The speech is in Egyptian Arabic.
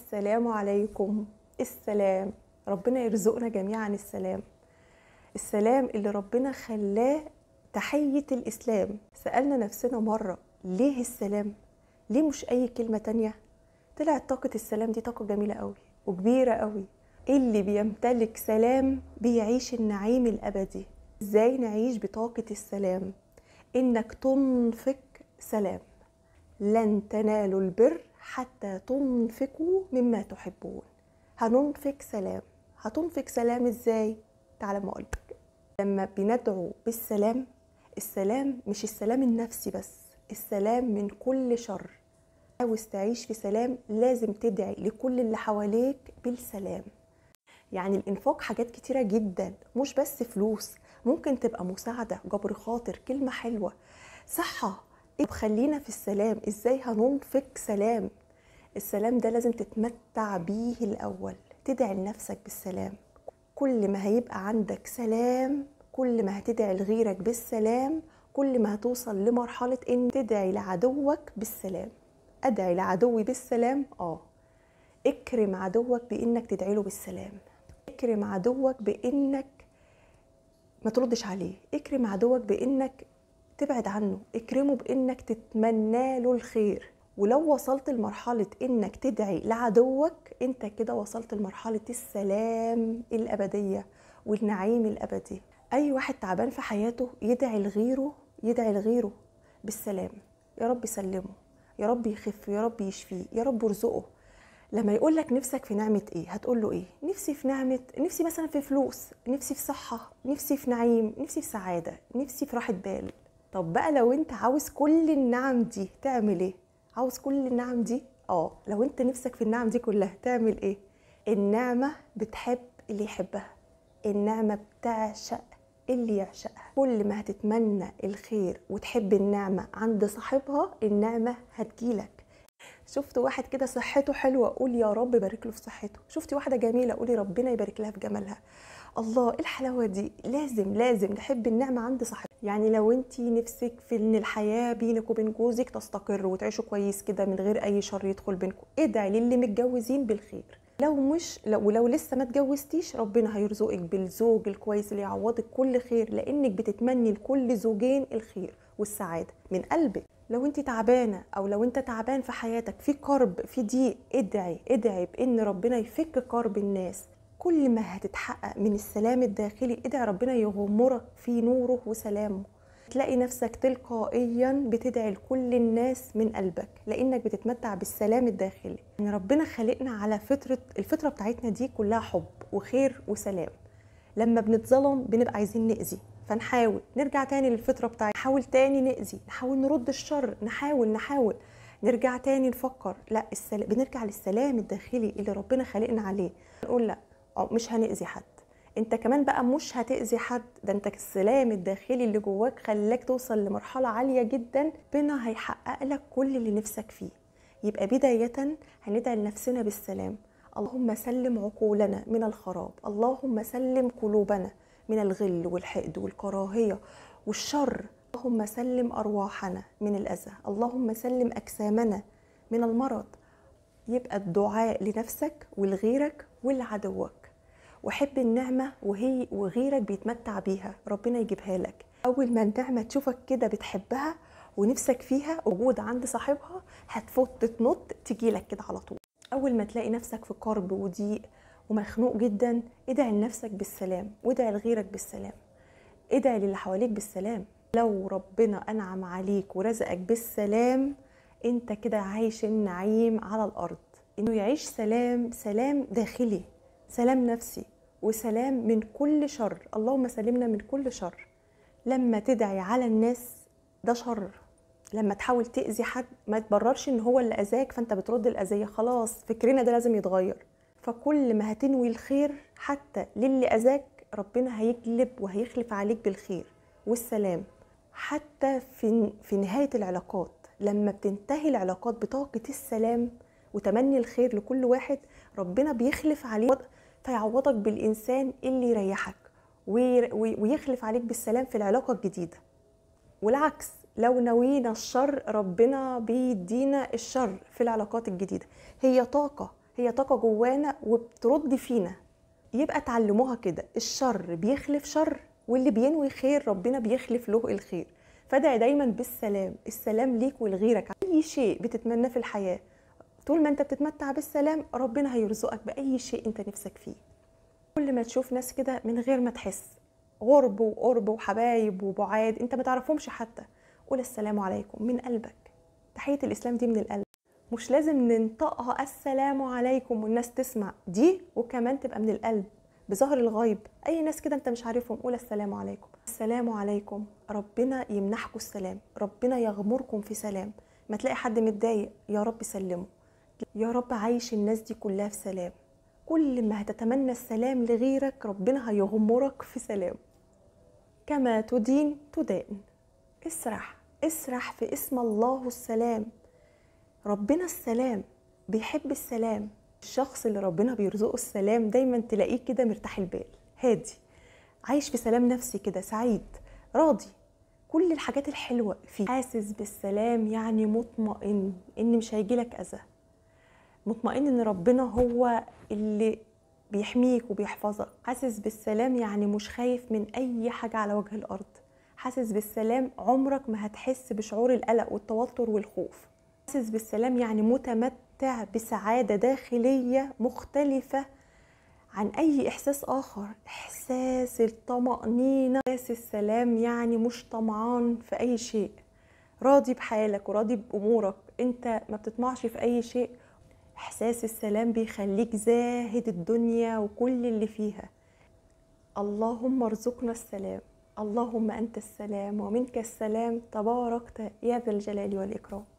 السلام عليكم السلام ربنا يرزقنا جميعا السلام السلام اللي ربنا خلاه تحية الإسلام سألنا نفسنا مرة ليه السلام؟ ليه مش أي كلمة تانية؟ طلعت طاقة السلام دي طاقة جميلة قوي وكبيرة قوي اللي بيمتلك سلام بيعيش النعيم الأبدي ازاي نعيش بطاقة السلام انك تنفق سلام لن تنالوا البر حتى تنفقوا مما تحبون هننفق سلام هتنفق سلام ازاي تعال ما اقولك لما بندعو بالسلام السلام مش السلام النفسي بس السلام من كل شر عاوز تعيش في سلام لازم تدعي لكل اللي حواليك بالسلام يعني الانفاق حاجات كتيرة جدا مش بس فلوس ممكن تبقى مساعدة جبر خاطر كلمة حلوة صحة طب خلينا في السلام ازاي هننفق سلام السلام ده لازم تتمتع بيه الاول تدعي لنفسك بالسلام كل ما هيبقى عندك سلام كل ما هتدعي لغيرك بالسلام كل ما هتوصل لمرحلة ان تدعي لعدوك بالسلام ادعي لعدوي بالسلام اه اكرم عدوك بانك تدعي له بالسلام اكرم عدوك بانك ما تردش عليه اكرم عدوك بانك تبعد عنه اكرمه بانك تتمنى له الخير ولو وصلت لمرحلة انك تدعي لعدوك انت كده وصلت لمرحلة السلام الابدية والنعيم الابدي اي واحد تعبان في حياته يدعي لغيره يدعي لغيره بالسلام يا رب سلمه يا رب يخف يا رب يشفيه يا رب ارزقه لما يقول لك نفسك في نعمة ايه هتقول له ايه نفسي في نعمة نفسي مثلا في فلوس نفسي في صحة نفسي في نعيم نفسي في سعادة نفسي في راحة بال طب بقى لو انت عاوز كل النعم دي تعمل ايه عاوز كل النعم دي اه لو انت نفسك في النعم دي كلها تعمل ايه النعمة بتحب اللي يحبها النعمة بتعشق اللي يعشقها كل ما هتتمنى الخير وتحب النعمة عند صاحبها النعمة هتجيلك شفت واحد كده صحته حلوه قول يا رب بارك له في صحته شفتي واحده جميله قولي ربنا يبارك لها في جمالها الله ايه الحلاوه دي لازم لازم نحب النعمه عند صاحبها يعني لو انت نفسك في ان الحياه بينك وبين جوزك تستقر وتعيشوا كويس كده من غير اي شر يدخل بينكم ادعي للي متجوزين بالخير لو مش لو ولو لسه ما اتجوزتيش ربنا هيرزقك بالزوج الكويس اللي يعوضك كل خير لانك بتتمني لكل زوجين الخير والسعاده من قلبك لو انت تعبانه او لو انت تعبان في حياتك في كرب في ضيق ادعي ادعي بان ربنا يفك كرب الناس كل ما هتتحقق من السلام الداخلي ادعي ربنا يغمرك في نوره وسلامه تلاقي نفسك تلقائيا بتدعي لكل الناس من قلبك لانك بتتمتع بالسلام الداخلي ان ربنا خلقنا على فطره الفطره بتاعتنا دي كلها حب وخير وسلام لما بنتظلم بنبقى عايزين نأذي فنحاول نرجع تاني للفطره بتاعتنا نحاول تاني نأذي نحاول نرد الشر نحاول نحاول نرجع تاني نفكر لا السلام بنرجع للسلام الداخلي اللي ربنا خلقنا عليه نقول لا مش هنأذي حد انت كمان بقى مش هتأذي حد ده انت السلام الداخلي اللي جواك خلاك توصل لمرحلة عالية جدا ربنا هيحقق لك كل اللي نفسك فيه يبقى بداية هندعي لنفسنا بالسلام اللهم سلم عقولنا من الخراب اللهم سلم قلوبنا من الغل والحقد والكراهية والشر اللهم سلم أرواحنا من الأذى اللهم سلم أجسامنا من المرض يبقى الدعاء لنفسك ولغيرك ولعدوك وحب النعمة وهي وغيرك بيتمتع بيها ربنا يجيبها لك أول ما النعمة تشوفك كده بتحبها ونفسك فيها وجود عند صاحبها هتفوت تنط تجيلك كده على طول أول ما تلاقي نفسك في كرب وضيق ومخنوق جدا ادعي لنفسك بالسلام وادعي لغيرك بالسلام ادعي للي حواليك بالسلام لو ربنا انعم عليك ورزقك بالسلام انت كده عايش النعيم على الارض انه يعيش سلام سلام داخلي سلام نفسي وسلام من كل شر اللهم سلمنا من كل شر لما تدعي على الناس ده شر لما تحاول تأذي حد ما تبررش ان هو اللي اذاك فانت بترد الاذيه خلاص فكرنا ده لازم يتغير فكل ما هتنوي الخير حتى للي اذاك ربنا هيجلب وهيخلف عليك بالخير والسلام حتى في في نهايه العلاقات لما بتنتهي العلاقات بطاقه السلام وتمني الخير لكل واحد ربنا بيخلف عليه فيعوضك بالانسان اللي يريحك ويخلف عليك بالسلام في العلاقه الجديده والعكس لو نوينا الشر ربنا بيدينا الشر في العلاقات الجديده هي طاقه هي طاقه جوانا وبترد فينا يبقى اتعلموها كده الشر بيخلف شر واللي بينوي خير ربنا بيخلف له الخير فادعي دايما بالسلام السلام ليك ولغيرك اي شيء بتتمناه في الحياه طول ما انت بتتمتع بالسلام ربنا هيرزقك باي شيء انت نفسك فيه كل ما تشوف ناس كده من غير ما تحس غرب وقرب وحبايب وبعاد انت ما تعرفهمش حتى قول السلام عليكم من قلبك تحيه الاسلام دي من القلب مش لازم ننطقها السلام عليكم والناس تسمع دي وكمان تبقى من القلب بظهر الغيب اي ناس كده انت مش عارفهم قول السلام عليكم السلام عليكم ربنا يمنحكم السلام ربنا يغمركم في سلام ما تلاقي حد متضايق يا رب سلمه يا رب عايش الناس دي كلها في سلام كل ما هتتمنى السلام لغيرك ربنا هيغمرك في سلام كما تدين تدان اسرح اسرح في اسم الله السلام ربنا السلام بيحب السلام الشخص اللي ربنا بيرزقه السلام دايما تلاقيه كده مرتاح البال هادي عايش في سلام نفسي كده سعيد راضي كل الحاجات الحلوة فيه حاسس بالسلام يعني مطمئن ان مش هيجيلك اذى مطمئن ان ربنا هو اللي بيحميك وبيحفظك حاسس بالسلام يعني مش خايف من اي حاجة على وجه الارض حاسس بالسلام عمرك ما هتحس بشعور القلق والتوتر والخوف حاسس بالسلام يعني متمتع بسعادة داخلية مختلفة عن أي إحساس آخر إحساس الطمأنينة إحساس السلام يعني مش طمعان في أي شيء راضي بحالك وراضي بأمورك أنت ما بتطمعش في أي شيء إحساس السلام بيخليك زاهد الدنيا وكل اللي فيها اللهم ارزقنا السلام اللهم أنت السلام ومنك السلام تباركت يا ذا الجلال والإكرام